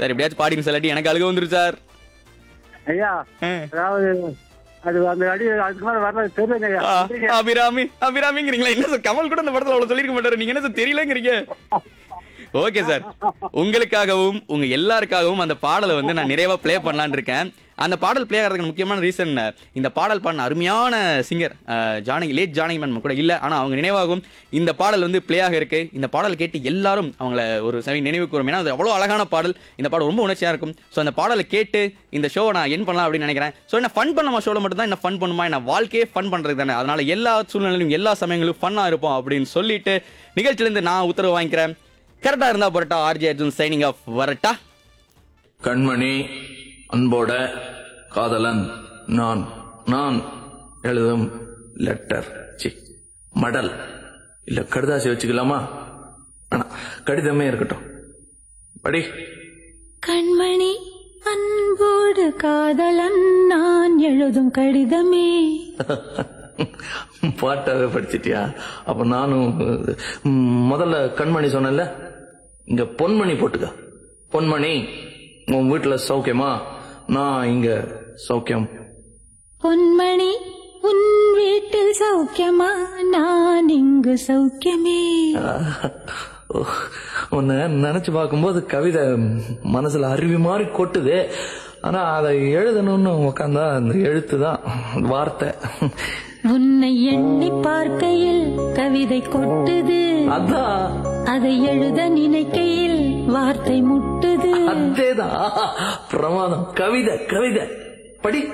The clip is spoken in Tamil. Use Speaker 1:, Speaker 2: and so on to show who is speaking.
Speaker 1: சார் எப்படியாச்சும் பாடிங்க சார் இல்லாட்டி எனக்கு அழுக வந்துரும் சார்
Speaker 2: ஐயா அதாவது அது அந்த அடி அதுக்கு மேல வரல தெரியலங்க ஐயா
Speaker 1: ஆ,
Speaker 2: நன்றிங்க.
Speaker 1: அபிராமி அபிராமிங்கிறீங்களா என்ன சார் கமல் கூட அந்த படத்துல அவ்வளவு சொல்லிருக்க மாட்டாரு நீங்க என்ன சார் தெரியலங்கிறீங்க ஓகே சார் உங்களுக்காகவும் உங்க எல்லாருக்காகவும் அந்த பாடலை வந்து நான் நிறைவா ப்ளே பண்ணலாம்னு இருக்கேன் அந்த பாடல் ப்ளே ஆகிறதுக்கு முக்கியமான ரீசன் இந்த பாடல் பாடின அருமையான singer Janaki late Janaki ma'am கூட இல்ல ஆனா அவங்க நினைவாகவும் இந்த பாடல் வந்து ப்ளே ஆக இருக்கு இந்த பாடல் கேட்டு எல்லாரும் அவங்கள ஒரு சமயம் நினைவு கூறும் ஏன்னா அது அவ்வளவு அழகான பாடல் இந்த பாடல் ரொம்ப உணர்ச்சியா இருக்கும் ஸோ அந்த பாடலை கேட்டு இந்த ஷோவை நான் என் பண்ணலாம் அப்படின்னு நினைக்கிறேன் ஸோ என்ன ஃபன் பண்ண ஷோவில் மட்டும் தான் என்ன ஃபன் பண்ணுமா என்ன வாழ்க்கையே ஃபன் பண்றது தானே அதனால எல்லா சூழ்நிலையிலும் எல்லா சமயங்களும் ஃபன்னா இருப்போம் அப்படின்னு சொல்லிட்டு நிகழ்ச்சியிலேருந்து நான் உத்தரவு வாங்கிக்கிறேன் கரெக்டா இருந்தா போறட்டா ஆர்ஜி அர்ஜுன் சைனிங் ஆஃப் வரட்டா
Speaker 3: கண்மணி அன்போட காதலன் நான் நான் எழுதும் லெட்டர் சி மடல் இல்ல கடுதாசி வச்சுக்கலாமா ஆனா கடிதமே இருக்கட்டும் படி
Speaker 4: கண்மணி அன்போடு காதலன் நான் எழுதும் கடிதமே
Speaker 3: பாட்டாவே படிச்சிட்டியா அப்ப நானும் ம், முதல்ல கண்மணி சொன்னேன்ல இங்க பொன்மணி போட்டுக்க பொன்மணி உன் வீட்டுல சௌக்கியமா நான் இங்க சௌக்கியம்
Speaker 4: பொன்மணி உன் வீட்டில் சௌக்கியமா நான் இங்கு சௌக்கியமே
Speaker 3: உன்னை நினைச்சு பார்க்கும்போது கவிதை மனசுல அருவி மாதிரி கொட்டுது ஆனா அதை எழுதணும்னு உக்காந்தா அந்த எழுத்து தான் வார்த்தை
Speaker 4: உன்னை எண்ணி பார்க்கையில் கவிதை கொட்டுது
Speaker 3: அதான்
Speaker 4: அதை எழுத நினைக்கையில் வார்த்தை முட்டுது
Speaker 3: அதேதான் பிரமாதம் கவிதை கவிதை படி